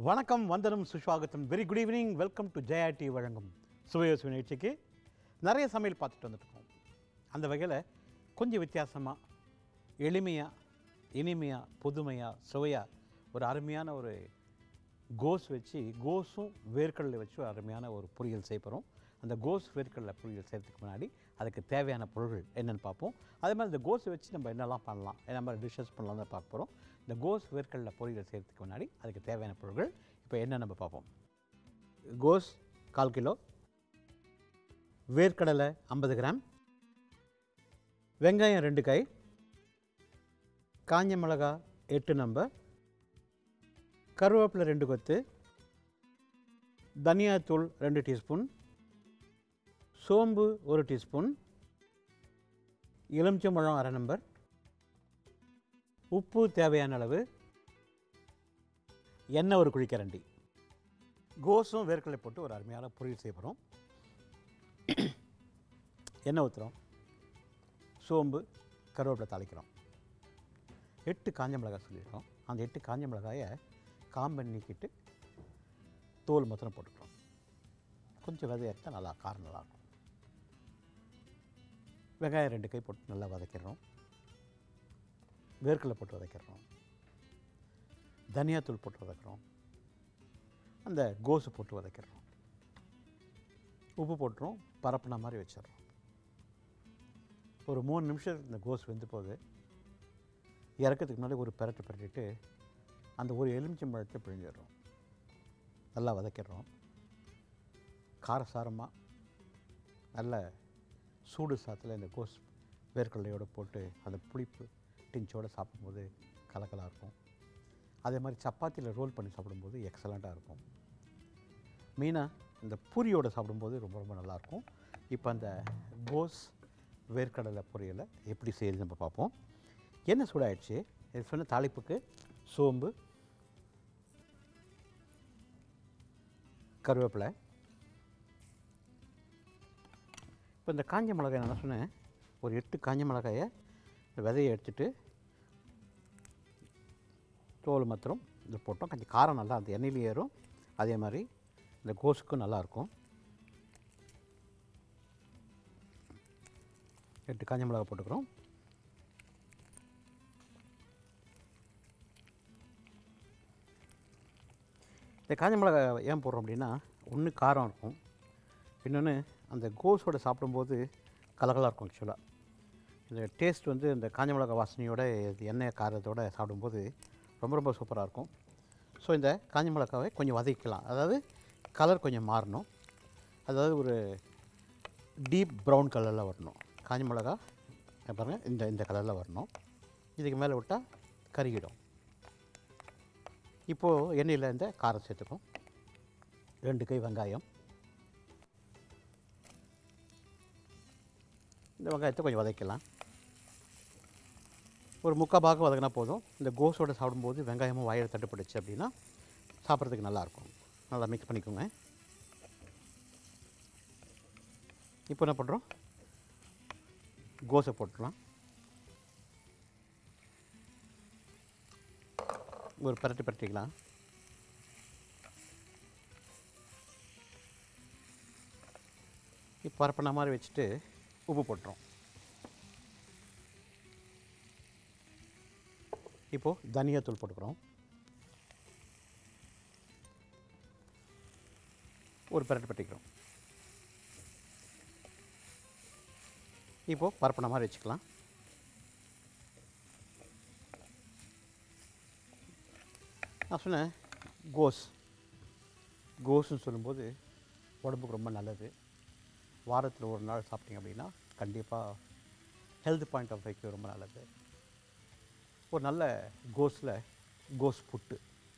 வணக்கம் வந்தனம் சுஸ்வாகத்தம் very good evening welcome to Jaya T வழங்கும் சுவையோசு நிகழ்ச்சிக்கு நிறைய சமையல் பார்த்துட்டு வந்துட்டுருக்கோம் அந்த வகையில் கொஞ்சம் வித்தியாசமாக எளிமையாக இனிமையாக புதுமையாக சுவையாக ஒரு அருமையான ஒரு கோஸ் வச்சு கோஸும் வேர்க்கடலை வச்சு ஒரு அருமையான ஒரு பொரியல் செய்ய போகிறோம் அந்த கோஸ் வேர்க்கடலை பொரியல் செய்கிறதுக்கு முன்னாடி அதுக்கு தேவையான பொருள்கள் என்னென்னு பார்ப்போம் அதே மாதிரி இந்த கோஸை வச்சு நம்ம என்னெல்லாம் பண்ணலாம் என்ன மாதிரி டிஷ்ஷஸ் பண்ணலாம் தான் பார்க்க போகிறோம் இந்த கோஸ் வேர்க்கடலை பொரியல் செய்கிறதுக்கு முன்னாடி அதுக்கு தேவையான பொருட்கள் இப்போ என்ன நம்ம பார்ப்போம் கோஸ் கால் கிலோ வேர்க்கடலை ஐம்பது கிராம் வெங்காயம் ரெண்டு கை காஞ்ச மிளகா எட்டு நம்பர் கருவேப்பிலை ரெண்டு கொத்து தனியாத்தூள் ரெண்டு டீஸ்பூன் சோம்பு ஒரு டீஸ்பூன் எலுமிச்சம்பழம் அரை நம்பர் உப்பு தேவையான அளவு எண்ணெய் ஒரு குழிக்கரண்டி கோஸும் வேர்க்கடலை போட்டு ஒரு அருமையான பொரியல் செய்ய போகிறோம் எண்ணெய் ஊற்றுறோம் சோம்பு கருவேப்பிலை தாளிக்கிறோம் எட்டு காஞ்ச மிளகாய் சொல்லியிருக்கோம் அந்த எட்டு காஞ்ச மிளகாயை காம்பை நீக்கிட்டு தோல் மொத்தம் போட்டுக்கிறோம் கொஞ்சம் விதை எடுத்தால் நல்லா காரம் நல்லாயிருக்கும் வெங்காயம் ரெண்டு கை போட்டு நல்லா வதக்கிடுறோம் வேர்க்கடலை போட்டு வதக்கிடுறோம் தனியாத்தூள் போட்டு வதக்குறோம் அந்த கோஸு போட்டு வதக்கிடுறோம் உப்பு போட்டுரும் பரப்புன மாதிரி வச்சிடுறோம் ஒரு மூணு நிமிஷம் இந்த கோஸ் வெந்து போகுது இறக்கிறதுக்கு முன்னாடி ஒரு பெரட்டு பெரட்டிட்டு அந்த ஒரு எலுமிச்சம்பழத்தை பிழிஞ்சிடுறோம் நல்லா வதக்கிடுறோம் காரசாரமாக நல்ல சூடு சாத்தில் இந்த கோஸ் வேர்க்கடலையோடு போட்டு அந்த புளிப்பு டிஞ்சோடு சாப்பிடும்போது கலக்கலாக இருக்கும் அதே மாதிரி சப்பாத்தியில் ரோல் பண்ணி சாப்பிடும்போது எக்ஸலண்ட்டாக இருக்கும் மெயினாக இந்த பூரியோடு சாப்பிடும்போது ரொம்ப ரொம்ப நல்லாயிருக்கும் இப்போ அந்த கோஸ் வேர்க்கடலை பொரியலை எப்படி செய்யுது நம்ம பார்ப்போம் என்ன சூடாயிடுச்சு இது சொன்ன தாளிப்புக்கு சோம்பு கருவேப்பிலை இப்போ இந்த காஞ்ச மிளகாய் நான் என்ன சொன்னேன் ஒரு எட்டு காஞ்ச மிளகாயை இந்த விதையை எடுத்துட்டு தோல் மாத்திரம் இது போட்டோம் கொஞ்சம் காரம் நல்லா அந்த எண்ணெயிலையும் ஏறும் அதே மாதிரி இந்த கோஸுக்கும் நல்லாயிருக்கும் எட்டு காஞ்ச மிளகாய் போட்டுக்கிறோம் இந்த காஞ்ச மிளகாய் ஏன் போடுறோம் அப்படின்னா ஒன்று காரம் இருக்கும் இன்னொன்று அந்த கோஸோட சாப்பிடும்போது கலகலாக இருக்கும் ஆக்சுவலாக இந்த டேஸ்ட் வந்து இந்த காஞ்ச மிளகாய் வாசனையோட இது எண்ணெய் காரத்தோட சாப்பிடும்போது ரொம்ப ரொம்ப சூப்பராக இருக்கும் ஸோ இந்த காஞ்ச மிளகாவை கொஞ்சம் வதக்கிக்கலாம் அதாவது கலர் கொஞ்சம் மாறணும் அதாவது ஒரு டீப் ப்ரௌன் கலரில் வரணும் காஞ்ச மிளகா இங்க பாருங்க இந்த இந்த கலரில் வரணும் இதுக்கு மேலே விட்டால் கருகிடும் இப்போது எண்ணெயில் இந்த காரம் சேர்த்துக்கும் ரெண்டு கை வெங்காயம் இந்த வெங்காயத்தை கொஞ்சம் வதக்கலாம் ஒரு முக்கால் பாகம் வதக்கினா போதும் இந்த கோஸோட சாப்பிடும்போது வெங்காயமும் வாயில் தட்டுப்பட்டுச்சு அப்படின்னா சாப்பிட்றதுக்கு நல்லாயிருக்கும் நல்லா மிக்ஸ் பண்ணிக்கோங்க இப்போ என்ன பண்ணுறோம் கோஸை போட்டுடலாம் ஒரு பரட்டி பரட்டிக்கலாம் இப்போ பரப்பின மாதிரி வச்சுட்டு உப்பு போட்டுரும் இப்போது தனியாத்தூள் போட்டுக்கிறோம் ஒரு பரட்டு பட்டிக்கிறோம் இப்போது பரப்பின மாதிரி வச்சுக்கலாம் நான் சொன்னேன் கோஸ் கோஸ்ன்னு சொல்லும்போது உடம்புக்கு ரொம்ப நல்லது வாரத்தில் ஒரு நாள் சாப்பிட்டீங்க அப்படின்னா கண்டிப்பாக ஹெல்த் பாயிண்ட் ஆஃப் வியூக்கு ரொம்ப நல்லது ஒரு நல்ல கோஸில் கோஸ் புட்டு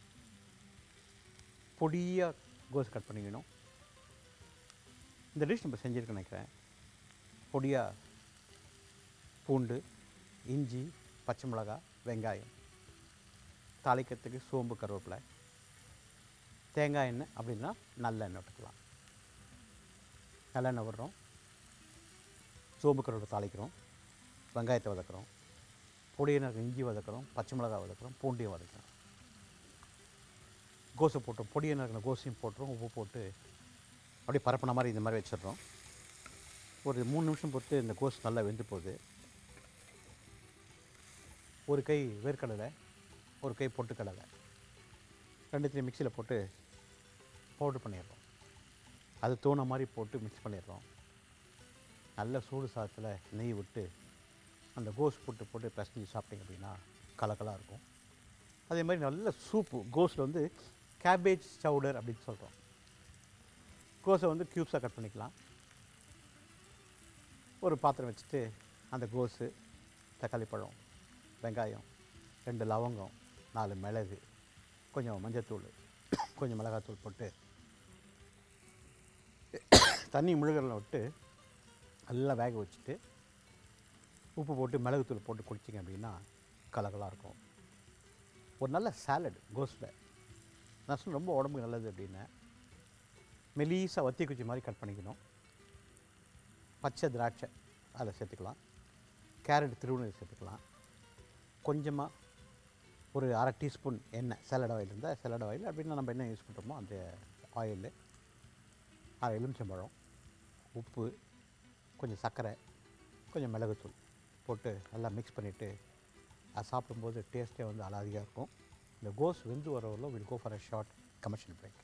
பொடியாக கோஸ் கட் பண்ணிக்கணும் இந்த டிஷ் நம்ம செஞ்சுருக்கோம் நினைக்கிறேன் பொடியாக பூண்டு இஞ்சி பச்சை மிளகாய் வெங்காயம் தாளிக்கிறதுக்கு சோம்பு கருவேப்பிலை தேங்காய் எண்ணெய் அப்படின்னா நல்லெண்ணெய் விட்டுக்கலாம் நல்லெண்ணெய் விடுறோம் சோம்பு கருவேப்பிலை தாளிக்கிறோம் வெங்காயத்தை வதக்குறோம் பொடியினர் இஞ்சி வதக்குறோம் பச்சை மிளகாய் வதக்குறோம் பூண்டையும் வதக்குறோம் கோஸை போட்டு பொடியை நறுக்கின கோஸையும் போட்டுரும் உப்பு போட்டு அப்படியே பரப்பின மாதிரி இந்த மாதிரி வச்சிடுறோம் ஒரு மூணு நிமிஷம் பொறுத்து இந்த கோஸ் நல்லா வெந்து போகுது ஒரு கை வேர்க்கடலை ஒரு கை பொட்டுக்கடலை ரெண்டுத்தையும் மிக்சியில் போட்டு பவுட்ரு பண்ணிடுறோம் அது தூண மாதிரி போட்டு மிக்ஸ் பண்ணிடுறோம் நல்ல சூடு சாதத்தில் நெய் விட்டு அந்த கோஸ் போட்டு போட்டு பிசைஞ்சு சாப்பிட்டீங்க அப்படின்னா கலக்கலாக இருக்கும் அதே மாதிரி நல்ல சூப்பு கோஸில் வந்து கேபேஜ் சவுடர் அப்படின்னு சொல்கிறோம் கோஸை வந்து க்யூப்ஸாக கட் பண்ணிக்கலாம் ஒரு பாத்திரம் வச்சுட்டு அந்த கோஸு தக்காளி பழம் வெங்காயம் ரெண்டு லவங்கம் நாலு மிளகு கொஞ்சம் மஞ்சத்தூள் கொஞ்சம் மிளகாத்தூள் போட்டு தண்ணி முழுகரில் விட்டு நல்லா வேக வச்சுட்டு உப்பு போட்டு மிளகுத்தூள் போட்டு குடிச்சிங்க அப்படின்னா கலகலாக இருக்கும் ஒரு நல்ல சாலட் கோஸில் நான் சொன்ன ரொம்ப உடம்புக்கு நல்லது அப்படின்னு மெலீஸாக வத்தி குச்சி மாதிரி கட் பண்ணிக்கணும் பச்சை திராட்சை அதில் சேர்த்துக்கலாம் கேரட் திருவுணி சேர்த்துக்கலாம் கொஞ்சமாக ஒரு அரை டீஸ்பூன் எண்ணெய் சலட் ஆயில் இருந்தால் சலட் ஆயில் அப்படின்னா நம்ம என்ன யூஸ் பண்ணுறோமோ அந்த ஆயில் அரை எலுமிச்சம்பழம் உப்பு கொஞ்சம் சர்க்கரை கொஞ்சம் மிளகுத்தூள் போட்டு நல்லா மிக்ஸ் பண்ணிவிட்டு அது சாப்பிடும்போது டேஸ்ட்டே வந்து அலாதியாக இருக்கும் இந்த கோஸ் வெந்து வரவரில் will go for a short commercial break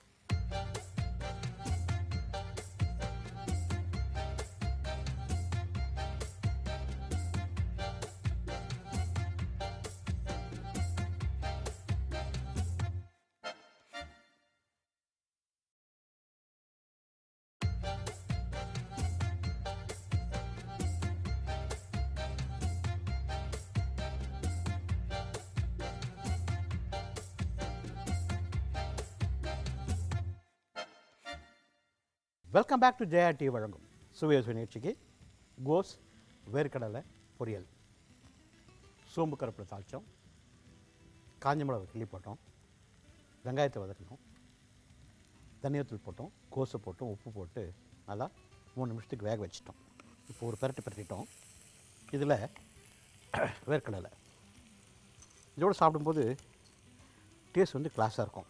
welcome back to Jaya T வழங்கும் சுவையோசு நிகழ்ச்சிக்கு கோஸ் வேர்க்கடலை பொரியல் சோம்பு கருப்பில் தாளித்தோம் காஞ்ச மிளகா கிள்ளி போட்டோம் வெங்காயத்தை வதக்கணும் தனியாத்தூள் போட்டோம் கோஸை போட்டோம் உப்பு போட்டு நல்லா மூணு நிமிஷத்துக்கு வேக வச்சிட்டோம் இப்போ ஒரு பெரட்டு பெரட்டிட்டோம் இதில் வேர்க்கடலை இதோடு சாப்பிடும்போது டேஸ்ட் வந்து கிளாஸாக இருக்கும்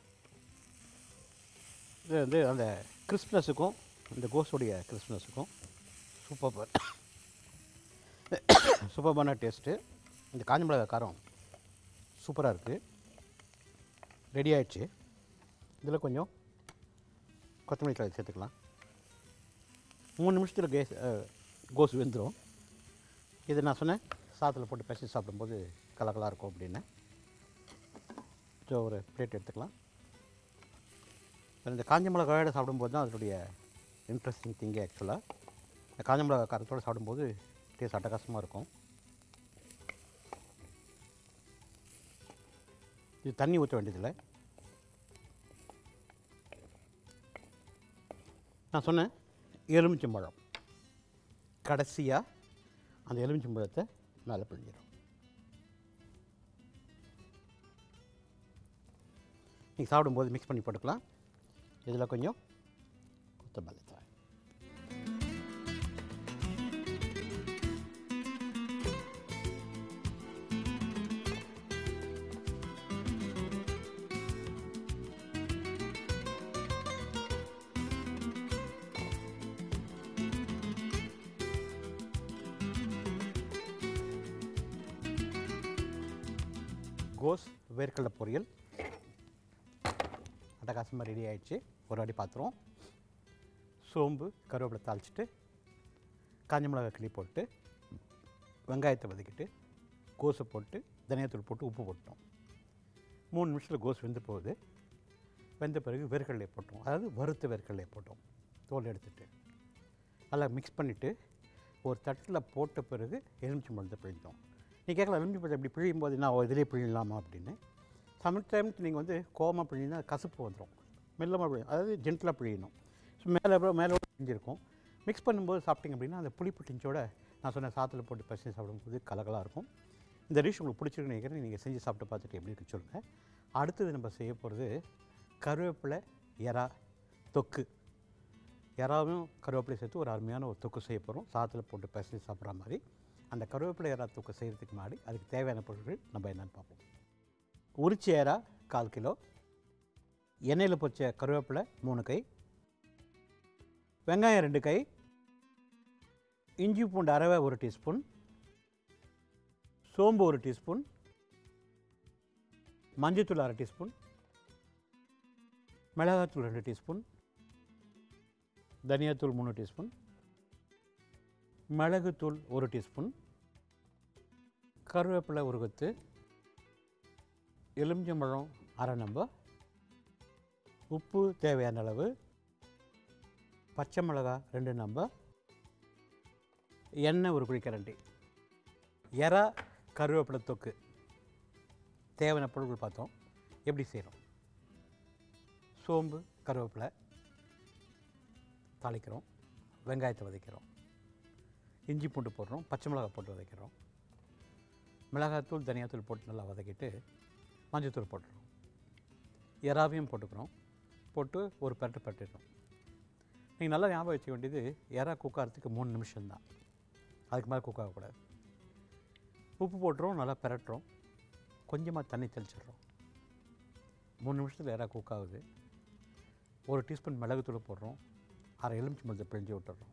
இது வந்து அந்த கிறிஸ்ப்னஸுக்கும் இந்த கோஸுடைய கிறிஸ்ப்னஸுக்கும் சூப்பர் சூப்பர்பான டேஸ்ட்டு இந்த காஞ்ச மிளகா காரம் சூப்பராக இருக்குது ரெடி ஆயிடுச்சு இதில் கொஞ்சம் கொத்தமல்லி தழை சேர்த்துக்கலாம் மூணு நிமிஷத்தில் கேஸ் கோஸ் வெந்துடும் இது நான் சொன்னேன் சாதத்தில் போட்டு பிசைஞ்சு சாப்பிடும்போது கலக்கலாக இருக்கும் அப்படின்னு ஸோ ஒரு பிளேட் எடுத்துக்கலாம் இந்த காஞ்ச மிளகாயோட சாப்பிடும்போது தான் அதனுடைய இன்ட்ரெஸ்டிங் திங்கே ஆக்சுவலாக இந்த காஞ்ச மிளகா காரத்தோடு சாப்பிடும்போது டேஸ்ட் அட்டகாசமாக இருக்கும் இது தண்ணி ஊற்ற வேண்டியதில்லை நான் சொன்னேன் எலுமிச்சம்பழம் கடைசியாக அந்த எலுமிச்சம்பழத்தை மேலே பிழிஞ்சிடும் நீங்கள் சாப்பிடும்போது மிக்ஸ் பண்ணி போட்டுக்கலாம் இதில் கொஞ்சம் கொத்தமல்லி தழை கோஸ் வேர்க்கடலை பொரியல் அட்டகாசமாக ரெடி ஆயிடுச்சு ஒரு வாட்டி பார்த்துருவோம் சோம்பு கருவேப்பிலை தாளிச்சிட்டு காஞ்ச மிளகாய் கிளி போட்டு வெங்காயத்தை வதக்கிட்டு கோஸை போட்டு தனியாத்தூள் போட்டு உப்பு போட்டோம் மூணு நிமிஷத்தில் கோஸ் வெந்து போகுது வெந்த பிறகு வேர்க்கடலை போட்டோம் அதாவது வறுத்த வேர்க்கடலை போட்டோம் தோல் எடுத்துட்டு நல்லா மிக்ஸ் பண்ணிவிட்டு ஒரு தட்டில் போட்ட பிறகு எலுமிச்சை மருந்தை பிழிந்தோம் நீ கேட்கலாம் எலுமிச்சை பழத்தை இப்படி பிழியும் போது நான் இதிலே பிழியலாமா அப்படின்னு சம்டைம்ஸ் நீங்கள் வந்து கோவமாக பிழிஞ்சினா கசப்பு வந்துடும் மெல்லமாக பிழியும் அதாவது ஜென்டலாக பிழியணும் ஸோ மேலே மேலே பிழிஞ்சிருக்கும் மிக்ஸ் பண்ணும்போது சாப்பிட்டீங்க அப்படின்னா அந்த புளிப்பு டிஞ்சோட நான் சொன்ன சாத்தில் போட்டு பசி சாப்பிடும்போது கலகலாக இருக்கும் இந்த டிஷ் உங்களுக்கு பிடிச்சிருக்குன்னு நினைக்கிறேன் நீங்கள் செஞ்சு சாப்பிட்டு பார்த்துட்டு எப்படி இருக்கு சொல்லுங்கள் அடுத்தது நம்ம செய்ய போகிறது கருவேப்பிலை எறா தொக்கு எறாவும் கருவேப்பிலை சேர்த்து ஒரு அருமையான ஒரு தொக்கு செய்ய போகிறோம் சாதத்தில் போட்டு பிசைஞ்சு சாப்பிட்ற மாதிரி அந்த கருவேப்பிலை எறா தொக்கு செய்கிறதுக்கு முன்னாடி அதுக்கு தேவையான பொருட்கள் நம்ம என்னென்னு பார்ப்போம் உரிச்சி ஏரா கால் கிலோ எண்ணெயில் பொரிச்ச கருவேப்பிலை மூணு கை வெங்காயம் ரெண்டு கை இஞ்சி பூண்டு அரவை ஒரு டீஸ்பூன் சோம்பு ஒரு டீஸ்பூன் மஞ்சத்தூள் அரை டீஸ்பூன் மிளகாத்தூள் ரெண்டு டீஸ்பூன் தனியாத்தூள் மூணு டீஸ்பூன் மிளகுத்தூள் ஒரு டீஸ்பூன் கருவேப்பிலை ஒரு கொத்து எலுமிச்சம்பழம் அரை நம்ப உப்பு தேவையான அளவு பச்சை மிளகா ரெண்டு நம்ப எண்ணெய் ஒரு குழிக்கரண்டி எறா கருவேப்பிலை தொக்கு தேவையான பொருட்கள் பார்த்தோம் எப்படி செய்கிறோம் சோம்பு கருவேப்பிலை தாளிக்கிறோம் வெங்காயத்தை வதக்கிறோம் இஞ்சி பூண்டு போடுறோம் பச்சை மிளகாய் போட்டு வதக்கிறோம் மிளகாத்தூள் தனியாத்தூள் போட்டு நல்லா வதக்கிட்டு மஞ்சத்தூள் போட்டுறோம் எறாவையும் போட்டுக்கிறோம் போட்டு ஒரு பரட்டு பரட்டிடுறோம் நீங்கள் நல்லா ஞாபகம் வச்சுக்க வேண்டியது எறா குக்காரத்துக்கு மூணு நிமிஷம்தான் அதுக்கு மேலே குக் ஆகக்கூடாது உப்பு போட்டுறோம் நல்லா பெரட்டுறோம் கொஞ்சமாக தண்ணி தெளிச்சிடுறோம் மூணு நிமிஷத்தில் எறா குக் ஆகுது ஒரு டீஸ்பூன் மிளகுத்தூள் போடுறோம் அரை எலுமிச்சி மஞ்சள் பிழிஞ்சு விட்டுறோம்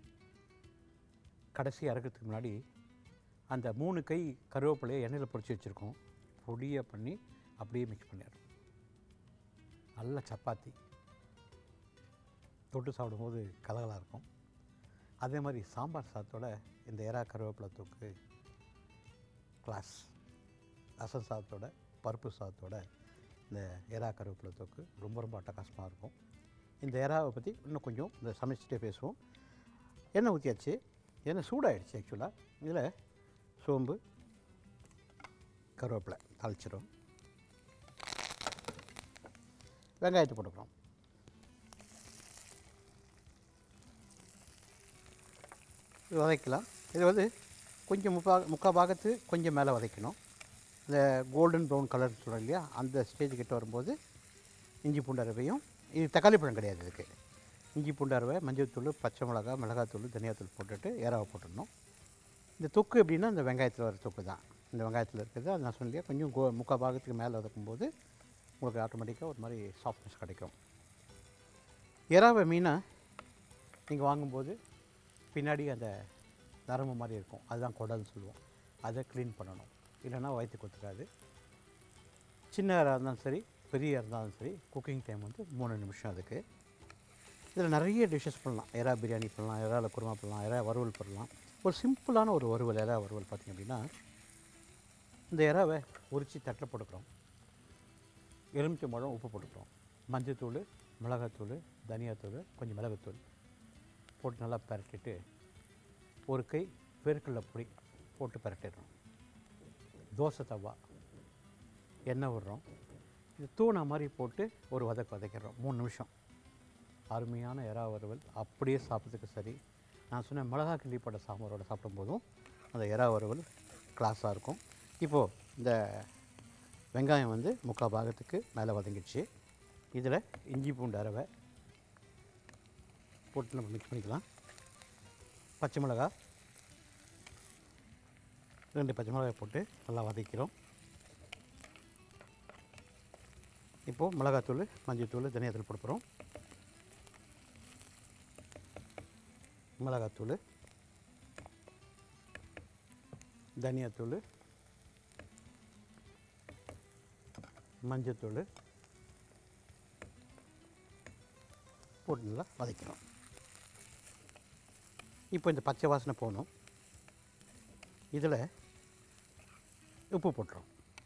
கடைசி அறுக்கிறதுக்கு முன்னாடி அந்த மூணு கை கருவேப்பிலையை எண்ணெயில் பொரிச்சு வச்சுருக்கோம் பொடியை பண்ணி அப்படியே மிக்ஸ் பண்ணிடுறோம் நல்ல சப்பாத்தி தொட்டு சாப்பிடும்போது கலகலாக இருக்கும் அதே மாதிரி சாம்பார் சாதத்தோட இந்த எறா கருவேப்பிலை தூக்கு கிளாஸ் ரசம் சாதத்தோட பருப்பு சாதத்தோட இந்த எறா கருவேப்பிலை தொக்கு ரொம்ப ரொம்ப அட்டகாசமாக இருக்கும் இந்த எறாவை பற்றி இன்னும் கொஞ்சம் இந்த சமைச்சிட்டே பேசுவோம் எண்ணெய் ஊற்றியாச்சு எண்ணெய் சூடாயிடுச்சு ஆக்சுவலாக இதில் சோம்பு கருவேப்பிலை தாளிச்சிடும் வெங்காயத்தை போட்டுக்கிறோம் இது வதக்கலாம் இது வந்து கொஞ்சம் முப்பா முக்கால் பாகத்து கொஞ்சம் மேலே வதக்கணும் இந்த கோல்டன் ப்ரௌன் கலர் சொல்கிறோம் இல்லையா அந்த ஸ்டேஜ் கிட்ட வரும்போது இஞ்சி பூண்டு அரவையும் இது தக்காளி பழம் கிடையாது இதுக்கு இஞ்சி பூண்டு அரவை மஞ்சள் தூள் பச்சை மிளகா மிளகாத்தூள் தனியாத்தூள் போட்டுட்டு ஏறாவை போட்டுடணும் இந்த தொக்கு எப்படின்னா இந்த வெங்காயத்தில் வர தொக்கு தான் இந்த வெங்காயத்தில் இருக்கிறது அது நான் சொன்னேன் கொஞ்சம் கோ முக்கால் பாகத்துக்கு மேலே வதக்கும்போது உங்களுக்கு ஆட்டோமேட்டிக்காக ஒரு மாதிரி சாஃப்ட்னஸ் கிடைக்கும் எறாவை மீனை நீங்கள் வாங்கும்போது பின்னாடி அந்த நரம்பு மாதிரி இருக்கும் அதுதான் குடல்னு சொல்லுவோம் அதை க்ளீன் பண்ணணும் இல்லைன்னா வயிற்றுக்கு ஒத்துக்காது சின்ன இறா இருந்தாலும் சரி பெரிய இருந்தாலும் சரி குக்கிங் டைம் வந்து மூணு நிமிஷம் அதுக்கு இதில் நிறைய டிஷ்ஷஸ் பண்ணலாம் எறா பிரியாணி பண்ணலாம் எறால குருமா பண்ணலாம் எறா வறுவல் பண்ணலாம் ஒரு சிம்பிளான ஒரு வறுவல் எறா வறுவல் பார்த்திங்க அப்படின்னா இந்த எறாவை உரித்து தட்டில் போட்டுக்கிறோம் எலுமிச்சை பழம் உப்பு போட்டுக்கிறோம் மஞ்சத்தூள் மிளகாத்தூள் தனியாத்தூள் கொஞ்சம் மிளகுத்தூள் போட்டு நல்லா பரட்டிட்டு ஒரு கை வேர்க்கடலை பொடி போட்டு பரட்டிடுறோம் தோசை தவா எண்ணெய் விடுறோம் இது தூணை மாதிரி போட்டு ஒரு வதக்கு வதக்கிடுறோம் மூணு நிமிஷம் அருமையான எறா வறுவல் அப்படியே சாப்பிட்றதுக்கு சரி நான் சொன்ன மிளகா கிள்ளி போட்ட சாம்பாரோட சாப்பிடும்போதும் அந்த எறா வறுவல் கிளாஸாக இருக்கும் இப்போது இந்த வெங்காயம் வந்து முக்கால் பாகத்துக்கு மேலே வதங்கிடுச்சு இதில் இஞ்சி பூண்டு அரவை போட்டு நம்ம மிக்ஸ் பண்ணிக்கலாம் பச்சை மிளகா ரெண்டு பச்சை மிளகாய் போட்டு நல்லா வதக்கிறோம் இப்போது மிளகாத்தூள் மஞ்சள்தூள் தனியாத்தூள் போட போகிறோம் மிளகாத்தூள் தனியாத்தூள் மஞ்சத்தூள் போட்டு நல்லா வதக்கிறோம் இப்போ இந்த பச்சை வாசனை போகணும் இதில் உப்பு போட்டுறோம்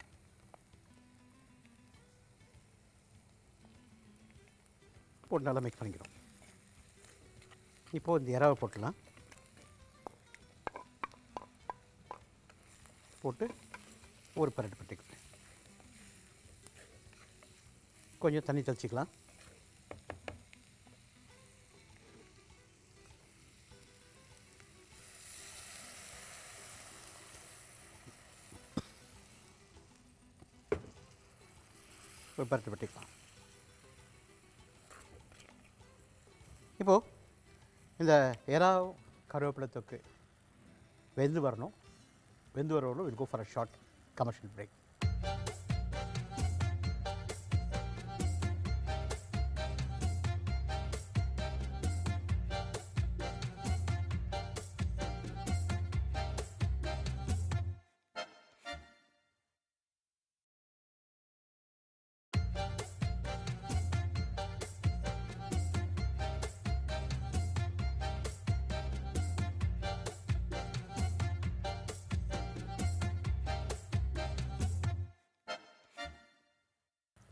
போட்டு நல்லா மிக்ஸ் பண்ணிக்கிறோம் இப்போது இந்த இறாவை போட்டுடலாம் போட்டு ஒரு பரட்டு பட்டிக்கலாம் கொஞ்சம் தண்ணி தெளிச்சிக்கலாம் ஒரு பரட்டு பட்டிக்கலாம் இப்போது இந்த எறா கருவேப்பிலை தொக்கு வெந்து வரணும் வெந்து வரவங்களும் will go for a short commercial break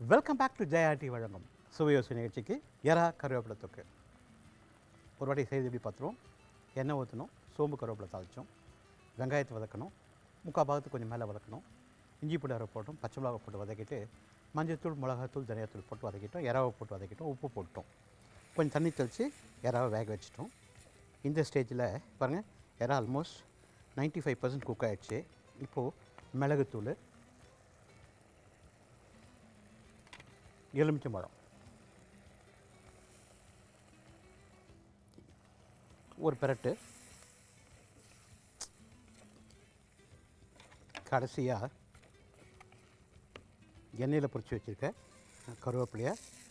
welcome back to Jaya T வழங்கும் சுவையோசி நிகழ்ச்சிக்கு எறா கருவேப்பிலை தொக்கு ஒரு வாட்டி செய்து எப்படி பார்த்துருவோம் எண்ணெய் ஊற்றணும் சோம்பு கருவேப்பிலை தாளித்தோம் வெங்காயத்தை வதக்கணும் முக்கால் பாகத்துக்கு கொஞ்சம் மேலே வதக்கணும் இஞ்சி பூண்டு அரை போட்டோம் பச்சை மிளகா போட்டு வதக்கிட்டு மஞ்சள்தூள் மிளகாத்தூள் தனியாத்தூள் போட்டு வதக்கிட்டோம் எறாவை போட்டு வதக்கிட்டோம் உப்பு போட்டோம் கொஞ்சம் தண்ணி தெளித்து எறாவை வேக வச்சிட்டோம் இந்த ஸ்டேஜில் பாருங்கள் எறா ஆல்மோஸ்ட் 95% ஃபைவ் பர்சன்ட் குக் ஆகிடுச்சு இப்போது மிளகுத்தூள் எலுமிச்சம்பழம் ஒரு பெரட்டு கடைசியாக எண்ணெயில் பொரிச்சு வச்சுருக்க கருவேப்பிலையை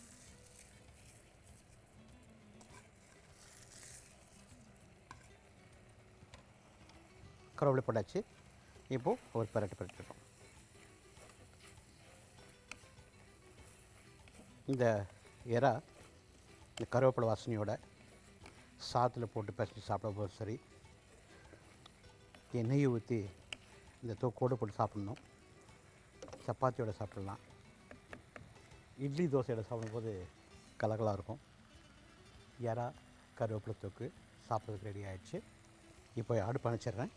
கருவேப்பிலை போட்டாச்சு இப்போது ஒரு பெரட்டு பெரட்டுறோம் இந்த எறா இந்த கருவேப்பிலை வாசனையோட சாத்தில் போட்டு பிசைஞ்சு சாப்பிடும்போது சரி எண்ணெயை ஊற்றி இந்த தொக்கோடு போட்டு சாப்பிட்ணும் சப்பாத்தியோட சாப்பிடலாம் இட்லி தோசையோட சாப்பிடும்போது கலகலாக இருக்கும் எறா கருவேப்பிலை தொக்கு சாப்பிட்றதுக்கு ரெடி ஆயிடுச்சு இப்போ அடுப்பு அணைச்சிடுறேன்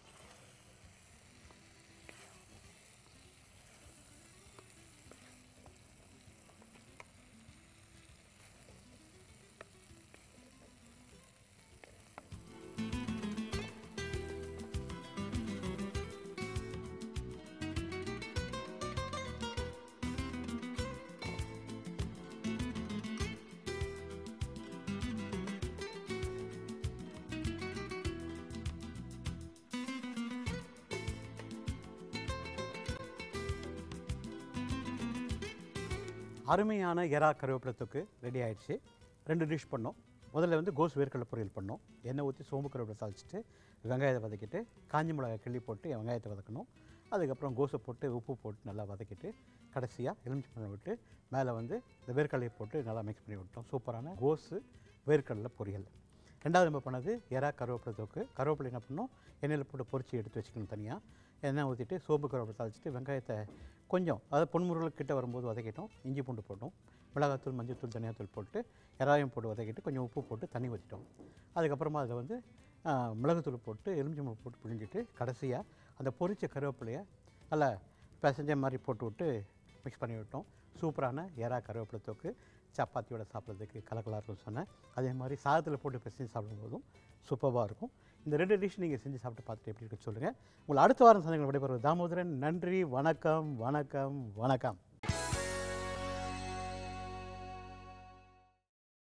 அருமையான எறா கருவேப்பிலை தொக்கு ரெடி ஆயிடுச்சு ரெண்டு டிஷ் பண்ணோம் முதல்ல வந்து கோஸ் வேர்க்கடலை பொரியல் பண்ணோம் எண்ணெய் ஊற்றி சோம்பு கருவேப்பிலை தாளிச்சிட்டு வெங்காயத்தை வதக்கிட்டு காஞ்சி மிளகாய் கிள்ளி போட்டு வெங்காயத்தை வதக்கணும் அதுக்கப்புறம் கோஸை போட்டு உப்பு போட்டு நல்லா வதக்கிட்டு கடைசியாக எலுமிச்சை பழம் விட்டு மேலே வந்து இந்த வேர்க்கடலையை போட்டு நல்லா மிக்ஸ் பண்ணி விட்டோம் சூப்பரான கோஸு வேர்க்கடலை பொரியல் ரெண்டாவது நம்ம பண்ணது எறா கருவேப்பிலை தொக்கு கருவேப்பிலை என்ன பண்ணோம் எண்ணெயில் போட்டு பொரிச்சு எடுத்து வச்சுக்கணும் தனியாக எண்ணெய் ஊற்றிட்டு சோம்பு கருவேப்பிலை தாளிச்சிட்டு வெங்காயத்தை கொஞ்சம் அதாவது பொன்முருள் கிட்ட வரும்போது வதக்கிட்டோம் இஞ்சி பூண்டு போட்டோம் மிளகாத்தூள் மஞ்சள்தூள் தனியாத்தூள் போட்டு எறாயம் போட்டு வதக்கிட்டு கொஞ்சம் உப்பு போட்டு தண்ணி வச்சிட்டோம் அதுக்கப்புறமா அதில் வந்து ஆ, மிளகுத்தூள் போட்டு எலுமிச்சம்பழம் போட்டு பிழிஞ்சிட்டு கடைசியாக அந்த பொரிச்ச கருவேப்பிலையை நல்லா பிசைஞ்ச மாதிரி போட்டு விட்டு மிக்ஸ் பண்ணி விட்டோம் சூப்பரான எறா கருவேப்பிலை தொக்கு சப்பாத்தியோட சாப்பிட்றதுக்கு கலக்கலாக இருக்கும்னு சொன்னேன் அதே மாதிரி சாதத்தில் போட்டு பிசைஞ்சு சாப்பிடும்போதும் சூப்பராக இருக்கும் இந்த ரெண்டு டிஷ் நீங்கள் செஞ்சு சாப்பிட்டு பார்த்துட்டு எப்படி இருக்குன்னு சொல்லுங்கள் உங்களை அடுத்த வாரம் சந்தைகள் விடைபெறுவது தாமோதரன் நன்றி வணக்கம் வணக்கம் வணக்கம்